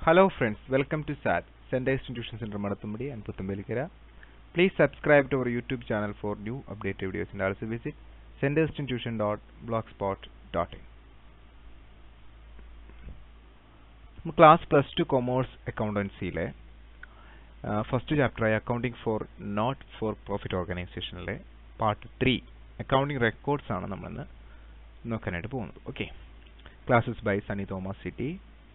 Hello friends, welcome to SAT, Senders Institution Center Madathumudi and Puthumbelekara. Please subscribe to our YouTube channel for new updated videos and also visit sendersinstitution.blogspot.in. Class plus two commerce അക്കൗണ്ടൻസിയിലെ first ചാപ്റ്ററായ accounting for not for profit ഓർഗനൈസേഷനിലെ part three accounting records ആണ് നമ്മളിന്ന് നോക്കാനായിട്ട് പോകുന്നത് okay classes by Sunny Thomas city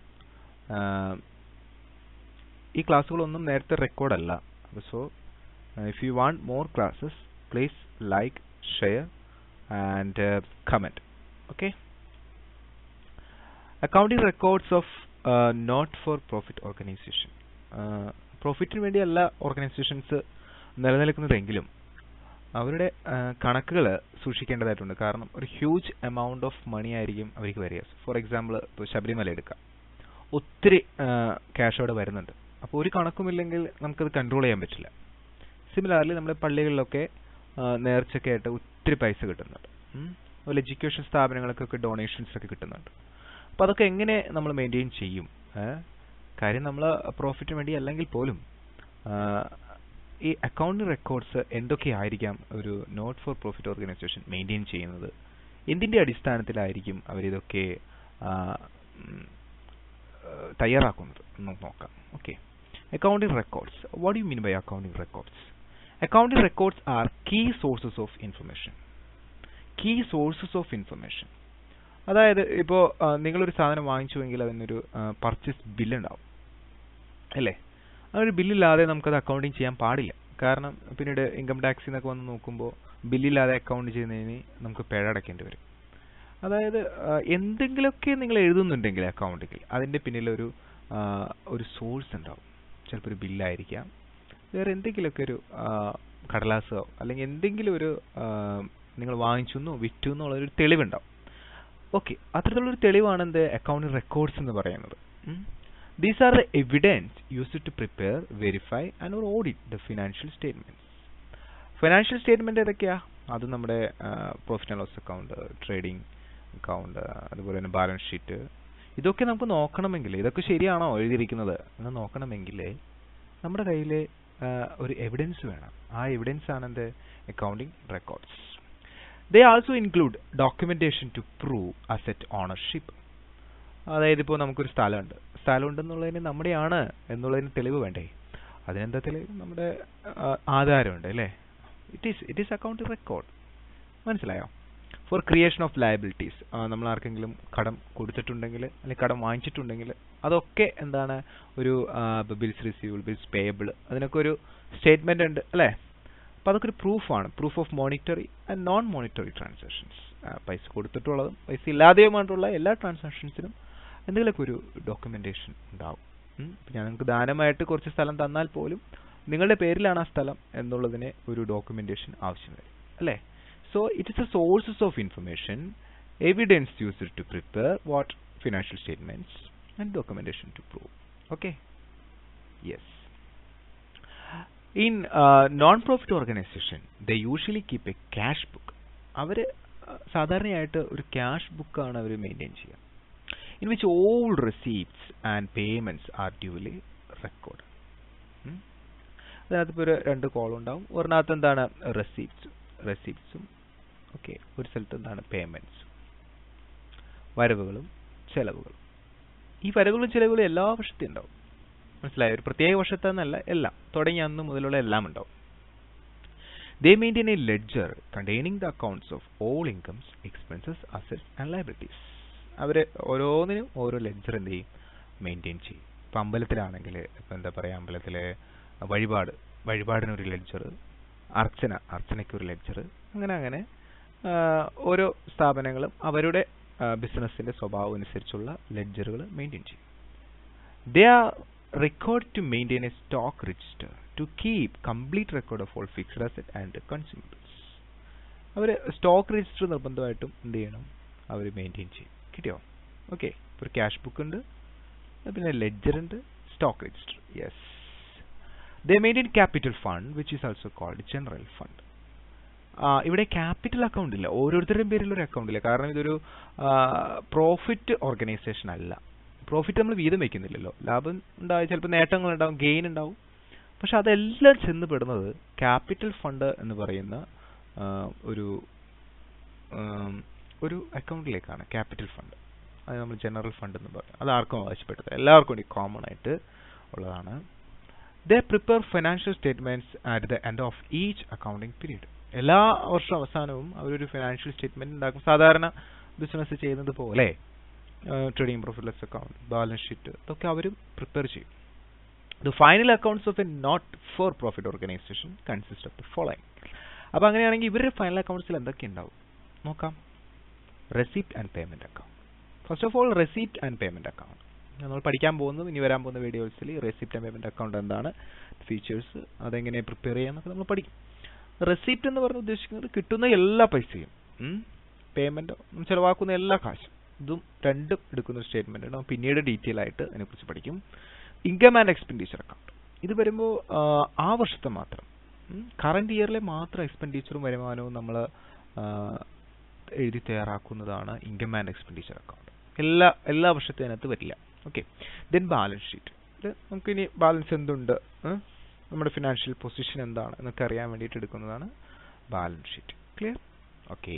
ഈ ക്ലാസ്സുകളൊന്നും നേരത്തെ റെക്കോർഡല്ല so if you want more classes please like share and comment okay accounting records of not for profit organisation പ്രോഫിറ്റിന് വേണ്ടി എല്ലാ ഓർഗനൈസേഷൻസ് നിലനിൽക്കുന്നതെങ്കിലും അവരുടെ കണക്കുകൾ സൂക്ഷിക്കേണ്ടതായിട്ടുണ്ട് കാരണം ഒരു ഹ്യൂജ് എമൗണ്ട് ഓഫ് മണി ആയിരിക്കും അവർക്ക് വരിക ഫോർ എക്സാമ്പിൾ ഇപ്പോൾ ശബരിമല എടുക്കാം ഒത്തിരി ക്യാഷ് അവിടെ വരുന്നുണ്ട് അപ്പോൾ ഒരു കണക്കുമില്ലെങ്കിൽ നമുക്കത് കൺട്രോൾ ചെയ്യാൻ പറ്റില്ല സിമിലർലി നമ്മുടെ പള്ളികളിലൊക്കെ നേർച്ചയൊക്കെ ആയിട്ട് ഒത്തിരി പൈസ കിട്ടുന്നുണ്ട് അതുപോലെ എഡ്യൂക്കേഷൻ സ്ഥാപനങ്ങൾക്കൊക്കെ ഡൊണേഷൻസ് ഒക്കെ കിട്ടുന്നുണ്ട് അപ്പോൾ അതൊക്കെ എങ്ങനെ നമ്മൾ മെയിൻറ്റെയിൻ ചെയ്യും കാര്യം നമ്മൾ പ്രോഫിറ്റിന് വേണ്ടി അല്ലെങ്കിൽ പോലും ഈ അക്കൗണ്ടിംഗ് റെക്കോർഡ്സ് എന്തൊക്കെയായിരിക്കാം ഒരു not for profit organisation maintain ചെയ്യുന്നത് എന്തിൻ്റെ അടിസ്ഥാനത്തിലായിരിക്കും അവരിതൊക്കെ തയ്യാറാക്കുന്നത് നമുക്ക് നോക്കാം okay accounting records what you mean by accounting records accounting records are key sources of information key sources of information അതായത് ഇപ്പോൾ നിങ്ങളൊരു സാധനം വാങ്ങിച്ചുവെങ്കിൽ അതിനൊരു പർച്ചേസ് ബില്ലുണ്ടാവും അല്ലേ ആ ഒരു ബില്ലില്ലാതെ നമുക്കത് അക്കൗണ്ടിങ് ചെയ്യാൻ പാടില്ല കാരണം പിന്നീട് ഇൻകം ടാക്സിൽ നിന്നൊക്കെ വന്ന് നോക്കുമ്പോൾ ബില്ലില്ലാതെ അക്കൗണ്ട് ചെയ്യുന്നതിന് നമുക്ക് പിഴ അടയ്ക്കേണ്ടി വരും അതായത് എന്തെങ്കിലുമൊക്കെ നിങ്ങൾ എഴുതുന്നുണ്ടെങ്കിൽ അക്കൗണ്ടിൽ അതിൻ്റെ പിന്നിലൊരു ഒരു സോഴ്സ് ഉണ്ടാവും ചിലപ്പോൾ ഒരു ബില്ലായിരിക്കാം വേറെ എന്തെങ്കിലുമൊക്കെ ഒരു കടലാസോ അല്ലെങ്കിൽ എന്തെങ്കിലും ഒരു നിങ്ങൾ വാങ്ങിച്ചു എന്നോ വിറ്റു എന്നുള്ളൊരു തെളിവുണ്ടാവും ഓക്കെ അത്തരത്തിലുള്ളൊരു തെളിവാണ് എന്ത് അക്കൗണ്ടിംഗ് റെക്കോർഡ്സ് എന്ന് പറയുന്നത് these are the evidence used to prepare verify and or audit the financial statements financial statement ഏതൊക്കെയാ അത് നമ്മുടെ profit and loss account trading account അതുപോലെ തന്നെ ബാലൻസ് ഷീറ്റ് ഇതൊക്കെ നമുക്ക് നോക്കണമെങ്കിൽ ഇതൊക്കെ ശരിയാണോ എഴുതിയിരിക്കുന്നത് എന്ന് നോക്കണമെങ്കിൽ നമ്മുടെ കയ്യിൽ ഒരു എവിഡൻസ് വേണം ആ എവിഡൻസ് ആണ് എന്ത് accounting records they also include documentation to prove asset ownership അതായത് ഇപ്പോൾ നമുക്കൊരു സ്ഥലമുണ്ട് സ്ഥലം ഉണ്ടെന്നുള്ളതിന് നമ്മുടെയാണ് എന്നുള്ളതിന് തെളിവ് വേണ്ടേ അതിനെന്താ തെളിവ് നമ്മുടെ ആധാരമുണ്ട് അല്ലേ it is it is account record മനസ്സിലായോ ഫോർ ക്രിയേഷൻ ഓഫ് ലയബിലിറ്റീസ് നമ്മൾ ആർക്കെങ്കിലും കടം കൊടുത്തിട്ടുണ്ടെങ്കിൽ അല്ലെങ്കിൽ കടം വാങ്ങിച്ചിട്ടുണ്ടെങ്കിൽ അതൊക്കെ എന്താണ് ഒരു ബിൽസ് റിസീവബിൾ ബിൽസ് പേയബിൾ അതിനൊക്കെ ഒരു സ്റ്റേറ്റ്മെന്റ് ഉണ്ട് അല്ലേ അപ്പോൾ അതൊക്കെ ഒരു പ്രൂഫാണ് proof of monetary and non monetary transactions പൈസ കൊടുത്തിട്ടുള്ളതും പൈസ ഇല്ലാതെയുമായിട്ടുള്ള എല്ലാ ട്രാൻസാക്ഷൻസിനും എന്തെങ്കിലുമൊക്കെ ഒരു ഡോക്യുമെന്റേഷൻ ഉണ്ടാവും ഞാൻ നിങ്ങൾക്ക് ദാനമായിട്ട് കുറച്ച് സ്ഥലം തന്നാൽ പോലും നിങ്ങളുടെ പേരിലാണ് ആ സ്ഥലം എന്നുള്ളതിന് ഒരു ഡോക്യുമെന്റേഷൻ ആവശ്യം വരും അല്ലേ so it is a sources of information evidence used to prepare what financial statements and documentation to prove okay yes in non profit organisation the usually keep a cash book അവർ സാധാരണയായിട്ട് ഒരു cash ബുക്കാണ് അവർ maintain ചെയ്യുക in which all receipts and payments are duly record അതിനകത്ത് ഇപ്പോൾ ഒരു രണ്ട് കോളം ഉണ്ടാവും ഒരെണ്ണകത്ത് എന്താണ് റെസീപ്റ്റ്സ് റെസീപ്റ്റ്സും ഓക്കെ ഒരു സ്ഥലത്ത് എന്താണ് പേയ്മെന്റ്സും വരവുകളും ചെലവുകളും ഈ വരവുകളും ചെലവുകളും എല്ലാ വർഷത്തെയും ഉണ്ടാവും മനസ്സിലായോ ഒരു പ്രത്യേക വർഷത്തെ എന്നല്ല എല്ലാം തുടങ്ങി അന്ന് മുതലുള്ള എല്ലാം ഉണ്ടാവും they maintain a ledger containing the accounts of all incomes expenses assets and liabilities അവർ ഓരോന്നിനും ഓരോ ലെഡ്ജർ എന്ത് ചെയ്യും മെയിൻറ്റെയിൻ ചെയ്യും ഇപ്പം അമ്പലത്തിലാണെങ്കിൽ ഇപ്പം എന്താ പറയുക അമ്പലത്തിലെ വഴിപാട് വഴിപാടിനൊരു ലെഡ്ജർ അർച്ചന അർച്ചനയ്ക്ക് ഒരു ലെഡ്ജർ അങ്ങനെ അങ്ങനെ ഓരോ സ്ഥാപനങ്ങളും അവരുടെ ബിസിനസ്സിന്റെ സ്വഭാവം അനുസരിച്ചുള്ള ലെഡ്ജറുകൾ മെയിൻറ്റെയിൻ ചെയ്യും they are record to maintain a stock register to keep complete record of all fixed asset and consumables അവർ സ്റ്റോക്ക് രജിസ്റ്റർ നിർബന്ധമായിട്ടും എന്ത് ചെയ്യണം അവർ മെയിൻറ്റെയിൻ ചെയ്യും കിട്ടിയോ ഓക്കെ ഒരു ക്യാഷ് ബുക്ക് ഉണ്ട് പിന്നെ ലെഡ്ജർ ഉണ്ട് stock register yes they maintain capital fund which is also called general fund ഇവിടെ ക്യാപിറ്റൽ അക്കൗണ്ട് ഇല്ല ഓരോരുത്തരുടെയും പേരിൽ ഒരു അക്കൗണ്ട് ഇല്ല കാരണം ഇതൊരു പ്രോഫിറ്റ് ഓർഗനൈസേഷൻ അല്ല പ്രോഫിറ്റ് നമ്മൾ വീതം വെക്കുന്നില്ലല്ലോ ലാഭം ഉണ്ടാവും ചിലപ്പോൾ നേട്ടങ്ങൾ ഉണ്ടാവും ഗെയിൻ ഉണ്ടാവും പക്ഷെ അതെല്ലാം ചെന്ന് പെടുന്നത് ക്യാപിറ്റൽ ഫണ്ട് എന്ന് പറയുന്ന ആ, ഒരു ആം, ഒരു അക്കൗണ്ടിലേക്കാണ് ക്യാപിറ്റൽ ഫണ്ട് അത് നമ്മൾ ജനറൽ ഫണ്ട് എന്ന് പറയും അത് ആർക്കും ആവശ്യപ്പെട്ടത് എല്ലാവർക്കും വേണ്ടി കോമൺ ആയിട്ട് ഉള്ളതാണ് they prepare financial statements at the end of each accounting period എല്ലാ വർഷം അവസാനവും അവരൊരു ഫിനാൻഷ്യൽ സ്റ്റേറ്റ്മെന്റ് ഉണ്ടാക്കും സാധാരണ ബിസിനസ് ചെയ്യുന്നത് പോലെ trading profit less account balance sheet ഇതൊക്കെ അവരും പ്രിപ്പയർ ചെയ്യും the final accounts of a not for profit organisation consist of the following അപ്പോൾ അങ്ങനെയാണെങ്കിൽ ഇവരുടെ ഫൈനൽ അക്കൗണ്ട്സിൽ എന്തൊക്കെ ഉണ്ടാവും നോക്കാം receipt and payment account first of all receipt and payment account നമ്മൾ പഠിക്കാൻ പോകുന്നത് ഇനി വരാൻ പോകുന്ന വീഡിയോസിൽ റെസിപ്റ്റ് ആൻഡ് പേയ്മെന്റ് അക്കൗണ്ട് എന്താണ് ഫീച്ചേഴ്സ് അതെങ്ങനെ പ്രിപ്പയർ ചെയ്യാന്നൊക്കെ നമ്മൾ പഠിക്കും റെസിപ്റ്റ് എന്ന് പറഞ്ഞ് ഉദ്ദേശിക്കുന്നത് കിട്ടുന്ന എല്ലാ പൈസയും പേയ്മെന്റ് ചിലവാക്കുന്ന എല്ലാ കാശും ഇതും രണ്ടും എടുക്കുന്ന ഒരു സ്റ്റേറ്റ്മെന്റ് ആണ് പിന്നീട് ഡീറ്റെയിൽ ആയിട്ട് അതിനെക്കുറിച്ച് പഠിക്കും ഇൻകം ആൻഡ് എക്സ്പെൻഡിച്ചർ അക്കൗണ്ട് ഇത് വരുമ്പോൾ ആ വർഷത്തെ മാത്രം കറന്റ് ഇയറിലെ മാത്രം എക്സ്പെൻഡിച്ചറും വരുമാനവും നമ്മൾ എഴുതി തയ്യാറാക്കുന്നതാണ് ഇൻകം ആൻഡ് എക്സ്പെൻഡിച്ചർ അക്കൗണ്ട് എല്ലാ എല്ലാ വർഷത്തെ അതിനകത്ത് വരില്ല ഓക്കെ ദെൻ ബാലൻസ് ഷീറ്റ് ഇത് നമുക്കിനി ബാലൻസ് എന്തുണ്ട് ഏ? നമ്മുടെ ഫിനാൻഷ്യൽ പൊസിഷൻ എന്താണ് എന്നൊക്കെ അറിയാൻ വേണ്ടിയിട്ട് എടുക്കുന്നതാണ് balance sheet clear okay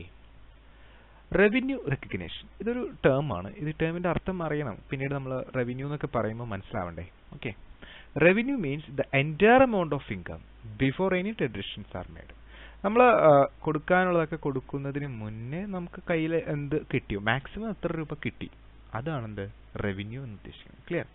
revenue recognition ഇതൊരു ടേം ആണ് ഇത് ടേമിന്റെ അർത്ഥം അറിയണം പിന്നീട് നമ്മൾ റവന്യൂ എന്നൊക്കെ പറയുമ്പോൾ മനസ്സിലാവണ്ടേ okay revenue means the entire amount of income before any deductions are made നമ്മൾ കൊടുക്കാനുള്ളതൊക്കെ കൊടുക്കുന്നതിന് മുന്നേ നമുക്ക് കയ്യിൽ എന്ത് കിട്ടിയോ മാക്സിമം എത്ര രൂപ കിട്ടി അതാണ് എന്ത് റവന്യൂ എന്ന് ഉദ്ദേശിക്കുന്നത് ക്ലിയർ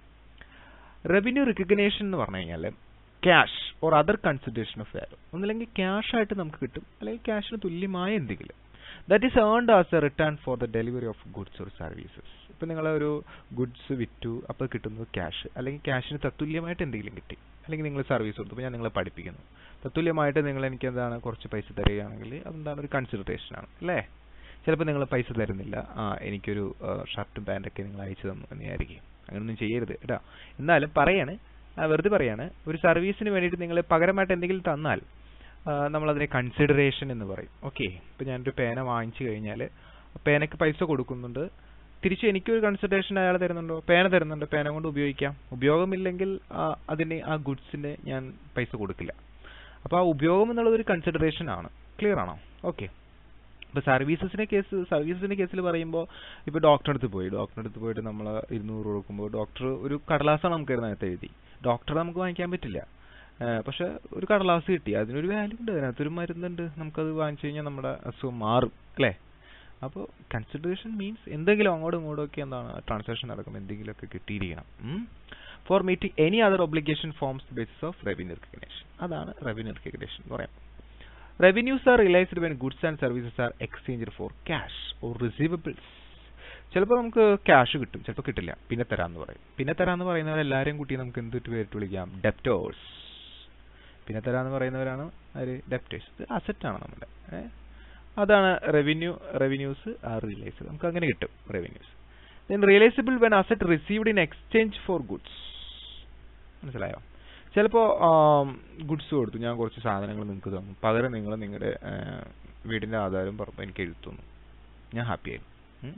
റവന്യൂ റെക്കഗ്നേഷൻ എന്ന് പറഞ്ഞു കഴിഞ്ഞാൽ cash or other consideration of value ഒന്നില്ലെങ്കിൽ ക്യാഷ് ആയിട്ട് നമുക്ക് കിട്ടും അല്ലെങ്കിൽ ക്യാഷിന് തുല്യമായ എന്തെങ്കിലും that is earned as a return for the delivery of goods or services ഇപ്പം നിങ്ങൾ ഒരു ഗുഡ്സ് വിറ്റു അപ്പോൾ കിട്ടുന്നത് ക്യാഷ് അല്ലെങ്കിൽ ക്യാഷിന് തത്തുല്യമായിട്ട് എന്തെങ്കിലും കിട്ടി അല്ലെങ്കിൽ നിങ്ങൾ സർവീസ് കൊടുത്തു അപ്പോൾ ഞാൻ നിങ്ങളെ പഠിപ്പിക്കുന്നു തത്തുല്യമായിട്ട് നിങ്ങൾ എനിക്ക് എന്താണ് കുറച്ച് പൈസ തരികയാണെങ്കിൽ അതെന്താണ് ഒരു കൺസിഡറേഷൻ ആണ് അല്ലേ ചിലപ്പോൾ നിങ്ങൾ പൈസ തരുന്നില്ല ആ എനിക്കൊരു ഷർട്ടും പാൻറ്റൊക്കെ നിങ്ങൾ അയച്ചു തന്നു എന്ന് വിചാരിക്കും അങ്ങനെയൊന്നും ചെയ്യരുത് കേട്ടോ എന്നാലും പറയാണ് ആ, വെറുതെ പറയാണ് ഒരു സർവീസിന് വേണ്ടിയിട്ട് നിങ്ങൾ പകരമായിട്ട് എന്തെങ്കിലും തന്നാൽ ആ, നമ്മളതിനെ കൺസിഡറേഷൻ എന്ന് പറയും ഓക്കെ ഇപ്പം ഞാനൊരു പേന വാങ്ങിച്ചു കഴിഞ്ഞാൽ പേനയ്ക്ക് പൈസ കൊടുക്കുന്നുണ്ട് തിരിച്ച് എനിക്കൊരു കൺസിഡറേഷൻ അയാൾ തരുന്നുണ്ടോ പേന തരുന്നുണ്ട് പേന കൊണ്ട് ഉപയോഗിക്കാം ഉപയോഗമില്ലെങ്കിൽ ആ, അതിന് ആ ഗുഡ്സിന് ഞാൻ പൈസ കൊടുക്കില്ല അപ്പോൾ ആ ഉപയോഗം എന്നുള്ളത് ഒരു കൺസിഡറേഷൻ ആണ് ക്ലിയർ ആണോ ഓക്കെ ഇപ്പോൾ സർവീസസിന്റെ കേസ് സർവീസസിന്റെ കേസിൽ പറയുമ്പോൾ ഇപ്പോൾ ഡോക്ടറെ അടുത്ത് പോയി ഡോക്ടറെ അടുത്ത് പോയിട്ട് നമ്മൾ ഇരുന്നൂറ് കൊടുക്കുമ്പോൾ ഡോക്ടർ ഒരു കടലാസാണ് നമുക്ക് അതിനകത്ത് എഴുതി ഡോക്ടറെ നമുക്ക് വാങ്ങിക്കാൻ പറ്റില്ല ഏഹ് പക്ഷെ ഒരു കടലാസ് കിട്ടി അതിനൊരു വാല്യൂ ഉണ്ട് അതിനകത്തൊരു മരുന്നുണ്ട് നമുക്കത് വാങ്ങിച്ചു കഴിഞ്ഞാൽ നമ്മുടെ അസുഖം മാറും അല്ലേ അപ്പോൾ കൺസിഡറേഷൻ മീൻസ് എന്തെങ്കിലും അങ്ങോട്ടും ഇങ്ങോട്ടും ഒക്കെ എന്താണ് ട്രാൻസാക്ഷൻ നടക്കുമ്പോൾ എന്തെങ്കിലുമൊക്കെ കിട്ടിയിരിക്കണം for meeting any other obligation forms basis of revenue recognition അതാണ് റവന്യൂ റെക്കഗ്നേഷൻ എന്ന് പറയാം revenues are realised when goods and services are exchange for cash or receivables ചിലപ്പോൾ നമുക്ക് ക്യാഷ് കിട്ടും ചിലപ്പോൾ കിട്ടില്ല പിന്നെ തരാന്ന് പറയും പിന്നെ തരാന്ന് പറയുന്നവരെല്ലാവരെയും കൂട്ടി നമുക്ക് എന്തിട്ട് പേരിട്ട് വിളിക്കാം ഡെപ്റ്റേഴ്സ് പിന്നെ തരാന്ന് പറയുന്നവരാണ് ആര് ഡെപ്റ്റേഴ്സ് ഇത് അസറ്റ് ആണ് നമ്മുടെ ഏ? അതാണ് റവന്യൂ റവന്യൂസ് ആർ റിയലൈസ്ഡ് നമുക്ക് അങ്ങനെ കിട്ടും revenues then realisable when asset received in exchange for goods മനസ്സിലായോ ചിലപ്പോൾ ഗുഡ്സ് കൊടുത്തു ഞാൻ കുറച്ച് സാധനങ്ങൾ നിങ്ങൾക്ക് തന്നു പകരം നിങ്ങൾ നിങ്ങളുടെ വീടിന്റെ ആധാരം പറഞ്ഞപ്പോൾ എനിക്ക് എഴുതി തന്നു ഞാൻ ഹാപ്പി ആയിരുന്നു ഉം.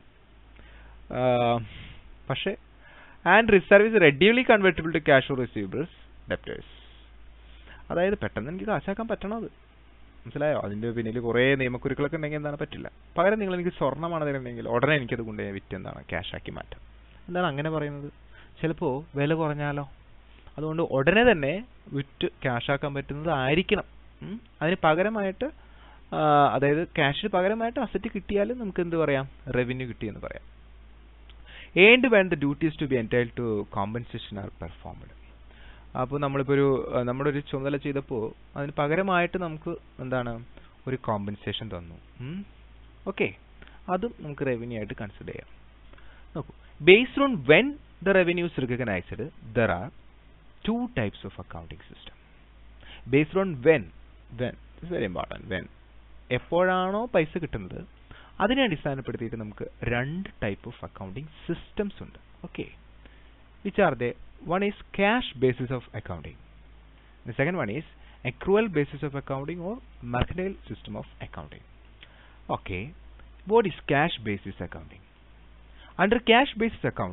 ആ, പക്ഷേ and service readily convertible to cash or receivables debtors അതായത് പെട്ടെന്ന് എനിക്ക് കാശാക്കാൻ പറ്റണം അത് മനസ്സിലായോ അതിന്റെ പിന്നിൽ കുറേ നിയമക്കുരുക്കളൊക്കെ ഉണ്ടെങ്കിൽ എന്താണ് പറ്റില്ല പകരം നിങ്ങൾ എനിക്ക് സ്വർണ്ണമാണ് തരുന്നെങ്കിൽ ഉടനെ എനിക്കത് കൊണ്ട് വിറ്റ് എന്താണ് ക്യാഷാക്കി മാറ്റാം എന്താണ് അങ്ങനെ പറയുന്നത് ചിലപ്പോൾ വില കുറഞ്ഞാലോ അതുകൊണ്ട് ഉടനെ തന്നെ വിറ്റ് ക്യാഷാക്കാൻ പറ്റുന്നത് ആയിരിക്കണം ഉം. അതിന് പകരമായിട്ട് ആ, അതായത് ക്യാഷിന് പകരമായിട്ട് അസറ്റ് കിട്ടിയാലും നമുക്ക് എന്ത് പറയാം റവന്യൂ കിട്ടിയെന്ന് പറയാം and when the duties to be entitle to compensation are performed അപ്പോൾ നമ്മളിപ്പോൾ ഒരു ആ, നമ്മുടെ ഒരു ചുമതല ചെയ്തപ്പോൾ അതിന് പകരമായിട്ട് നമുക്ക് എന്താണ് ഒരു കോമ്പൻസേഷൻ തന്നു ഓക്കെ അതും നമുക്ക് റവന്യൂ ആയിട്ട് കൺസിഡർ ചെയ്യാം നോക്കൂ based on when the revenues recognised there are two types of accounting system based on when when it's very important when എപ്പോഴാണോ പൈസ കിട്ടുന്നത് അതിനെ അടിസ്ഥാനപ്പെടുത്തിയിട്ട് നമുക്ക് രണ്ട് ടൈപ്പ് ഓഫ് അക്കൗണ്ടിംഗ് സിസ്റ്റംസ് ഉണ്ട് okay which are the one is cash basis of accounting the second one is accrual basis of accounting or mercantile system of accounting. Okay, what is cash basis accounting? Under cash basis accounting,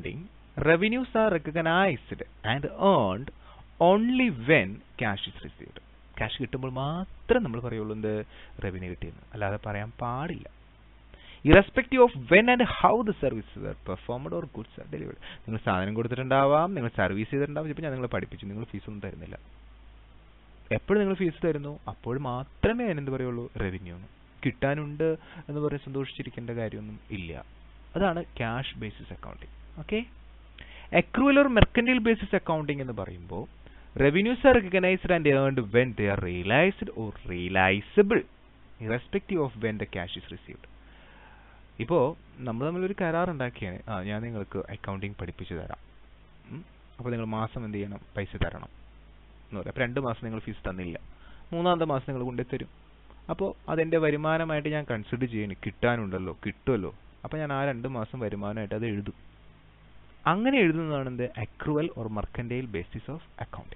revenues are recognised and earned only when cash is received cash കിട്ടുമ്പോൾ മാത്രം നമ്മൾ പറയുള്ളൂ എന്ത് revenue കിട്ടിയെന്ന് അല്ലാതെ പറയാൻ പാടില്ല irrespective of when and how the service are performed or goods are delivered നിങ്ങൾ സാധനം കൊടുത്തിട്ടുണ്ടാവാം നിങ്ങൾ സർവീസ് ചെയ്തിട്ടുണ്ടാവും ചിലപ്പോൾ ഞാൻ നിങ്ങളെ പഠിപ്പിച്ചു നിങ്ങൾ ഫീസ് ഒന്നും തരുന്നില്ല എപ്പോഴും നിങ്ങൾ ഫീസ് തരുന്നു അപ്പോൾ മാത്രമേ അതിനെന്ത് പറയുള്ളൂ റവന്യൂ എന്ന് കിട്ടാനുണ്ട് എന്ന് പറഞ്ഞ് സന്തോഷിച്ചിരിക്കേണ്ട കാര്യമൊന്നും ഇല്ല അതാണ് cash basis accounting okay accrual or mercantile basis accounting എന്ന് പറയുമ്പോൾ revenues are recognised and earned when they are realised or realisable irrespective of when the cash is received ഇപ്പോൾ നമ്മൾ തമ്മിലൊരു കരാർ ഉണ്ടാക്കിയാണ് ആ ഞാൻ നിങ്ങൾക്ക് അക്കൗണ്ടിങ് പഠിപ്പിച്ചു തരാം അപ്പോൾ നിങ്ങൾ മാസം എന്ത് ചെയ്യണം പൈസ തരണം എന്ന് പറയാം അപ്പോൾ രണ്ട് മാസം നിങ്ങൾ ഫീസ് തന്നില്ല മൂന്നാമത്തെ മാസം നിങ്ങൾ കൊണ്ടു തരും അപ്പോൾ അതെൻ്റെ വരുമാനമായിട്ട് ഞാൻ കൺസിഡർ ചെയ്യണം കിട്ടാനുണ്ടല്ലോ കിട്ടുമല്ലോ അപ്പോൾ ഞാൻ ആ രണ്ട് മാസം വരുമാനമായിട്ട് അത് എഴുതും അങ്ങനെ എഴുതുന്നതാണ് എന്ത് accrual or mercantile basis of accounting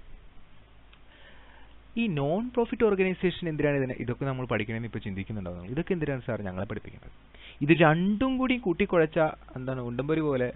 ഈ നോൺ പ്രോഫിറ്റ് ഓർഗനൈസേഷൻ എന്തിനാണ് ഇതിനെ ഇതൊക്കെ നമ്മൾ പഠിക്കണമെന്ന് ഇപ്പോൾ ചിന്തിക്കുന്നുണ്ടാവും ഇതൊക്കെ എന്തിനാണ് സാർ ഞങ്ങളെ പഠിപ്പിക്കുന്നത് ഇത് രണ്ടും കൂടി കൂട്ടിക്കുഴച്ച എന്താണ് ഉണ്ടമ്പൊരി പോലെ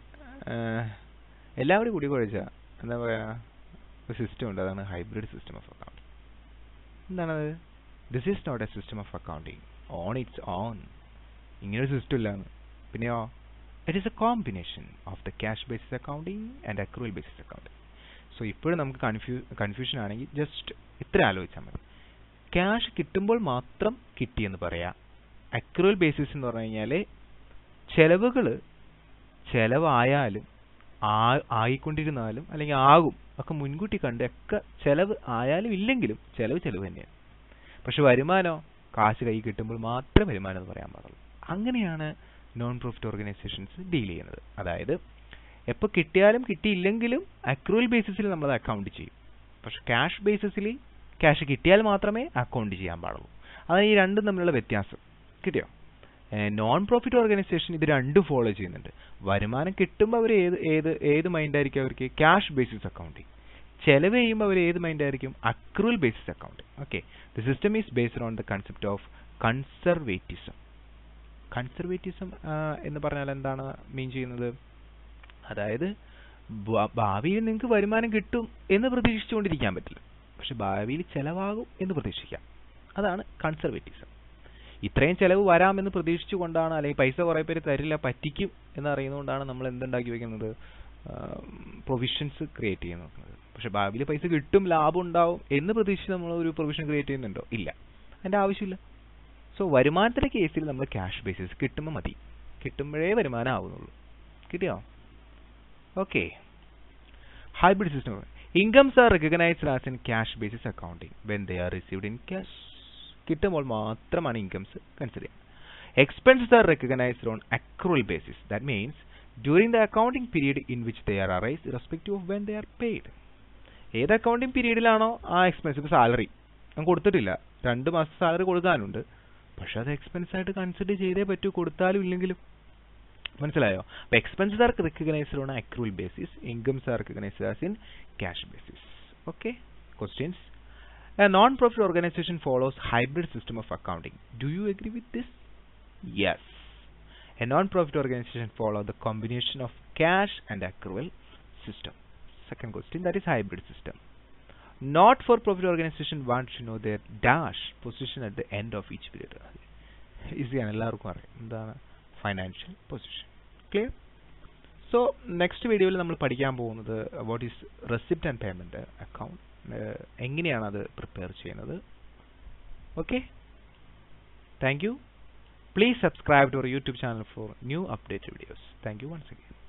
എല്ലാം കൂടി കൂട്ടിക്കുഴച്ച എന്താ പറയുക ഒരു സിസ്റ്റം ഉണ്ട് അതാണ് ഹൈബ്രിഡ് സിസ്റ്റം ഓഫ് അക്കൗണ്ടിങ് എന്താണത് this is not a system of accounting on its own ഇങ്ങനെ ഒരു സിസ്റ്റം ഇല്ലാന്ന് പിന്നെയോ it is a combination of the cash basis accounting and accrual basis accounting so ഇപ്പോഴും നമുക്ക് കൺഫ്യൂ കൺഫ്യൂഷൻ ആണെങ്കിൽ ജസ്റ്റ് ഇത്ര ആലോചിച്ചാൽ മതി ക്യാഷ് കിട്ടുമ്പോൾ മാത്രം കിട്ടിയെന്ന് പറയാം അക്രൂവൽ ബേസിസ് എന്ന് പറഞ്ഞു കഴിഞ്ഞാൽ ചെലവുകൾ ചെലവായാലും ആയിക്കൊണ്ടിരുന്നാലും അല്ലെങ്കിൽ ആകും ഒക്കെ മുൻകൂട്ടി കണ്ട് ഒക്കെ ചെലവ് ആയാലും ഇല്ലെങ്കിലും ചെലവ് ചെലവ് തന്നെയാണ് പക്ഷെ വരുമാനോ കാശ് കൈ കിട്ടുമ്പോൾ മാത്രമേ വരുമാനം എന്ന് പറയാൻ പാടുള്ളൂ അങ്ങനെയാണ് നോൺ പ്രോഫിറ്റ് ഓർഗനൈസേഷൻസ് ഡീൽ ചെയ്യുന്നത് അതായത് എപ്പോൾ കിട്ടിയാലും കിട്ടിയില്ലെങ്കിലും അക്രൂവൽ ബേസിസിൽ നമ്മൾ അക്കൗണ്ട് ചെയ്യും പക്ഷെ ക്യാഷ് ബേസിസിൽ ക്യാഷ് കിട്ടിയാൽ മാത്രമേ അക്കൗണ്ട് ചെയ്യാൻ പാടുള്ളൂ അതാണ് ഈ രണ്ടും തമ്മിലുള്ള വ്യത്യാസം കിട്ടിയോ നോൺ പ്രോഫിറ്റ് ഓർഗനൈസേഷൻ ഇത് രണ്ടും ഫോളോ ചെയ്യുന്നുണ്ട് വരുമാനം കിട്ടുമ്പോൾ അവർ ഏത് ഏത് ഏത് മൈൻഡായിരിക്കും അവർക്ക് ക്യാഷ് ബേസിസ് അക്കൗണ്ടിങ് ചെലവ് ചെയ്യുമ്പോൾ അവർ ഏത് മൈൻഡായിരിക്കും accrual basis accounting okay the system is based on the concept of conservatism conservatism എന്ന് പറഞ്ഞാൽ എന്താണ് മീൻ ചെയ്യുന്നത് അതായത് ഭാവിയിൽ നിങ്ങൾക്ക് വരുമാനം കിട്ടും എന്ന് പ്രതീക്ഷിച്ചുകൊണ്ടിരിക്കാൻ പറ്റില്ല പക്ഷെ ഭാവിയിൽ ചെലവാകും എന്ന് പ്രതീക്ഷിക്കാം അതാണ് കൺസർവേറ്റിസം ഇത്രയും ചെലവ് വരാമെന്ന് പ്രതീക്ഷിച്ചുകൊണ്ടാണ് അല്ലെങ്കിൽ പൈസ കുറേ പേര് തരില്ല പറ്റിക്കും എന്നറിയുന്നതുകൊണ്ടാണ് നമ്മൾ എന്തുണ്ടാക്കി വെക്കുന്നത് പ്രൊവിഷൻസ് ക്രിയേറ്റ് ചെയ്ത് നോക്കുന്നത് പക്ഷെ ഭാവിയിൽ പൈസ കിട്ടും ലാഭം ഉണ്ടാവും എന്ന് പ്രതീക്ഷിച്ച് നമ്മൾ ഒരു പ്രൊവിഷൻ ക്രിയേറ്റ് ചെയ്യുന്നുണ്ടോ ഇല്ല അതിൻ്റെ ആവശ്യമില്ല സോ വരുമാനത്തിൻ്റെ കേസിൽ നമ്മൾ ക്യാഷ് ബേസിസ് കിട്ടുമ്പോൾ മതി കിട്ടുമ്പോഴേ വരുമാനം ആവുന്നുള്ളൂ കിട്ടിയോ okay hybrid system incomes are recognised as in cash basis accounting when they are received in cash കിട്ടുമ്പോൾ മാത്രമാണ് ഇൻകംസ് കൺസിഡർ ചെയ്യുന്നത് expenses are recognised on accrual basis that means during the accounting period in which they are arise respective of when they are paid ഏത് accounting പീരീഡിലാണോ ആ expense ഇപ്പോൾ salary ഞാൻ കൊടുത്തിട്ടില്ല രണ്ട് മാസം സാലറി കൊടുക്കാനുണ്ട് പക്ഷെ അത് എക്സ്പെൻസ് ആയിട്ട് കൺസിഡർ ചെയ്തേ പറ്റൂ കൊടുത്താലും ഇല്ലെങ്കിലും മനസ്സിലായോ അപ്പോൾ expenses are recognised on accrual basis incomes are recognised as in cash basis okay questions A non-profit organization follows hybrid system of accounting. Do you agree with this? Yes. A non-profit organization follow the combination of cash and accrual system. Second question, that is hybrid system. Not-for-profit organization wants to know their dash position at the end of each period. ഈസിയാണ് എല്ലാവർക്കും അറിയാം എന്താണ് financial position clear so next വീഡിയോയിൽ നമ്മൾ പഠിക്കാൻ പോകുന്നത് what is receipt and payment account എങ്ങനെയാണ് അത് പ്രിപ്പയർ ചെയ്യുന്നത് okay thank you please subscribe to our YouTube channel for new update videos thank you once again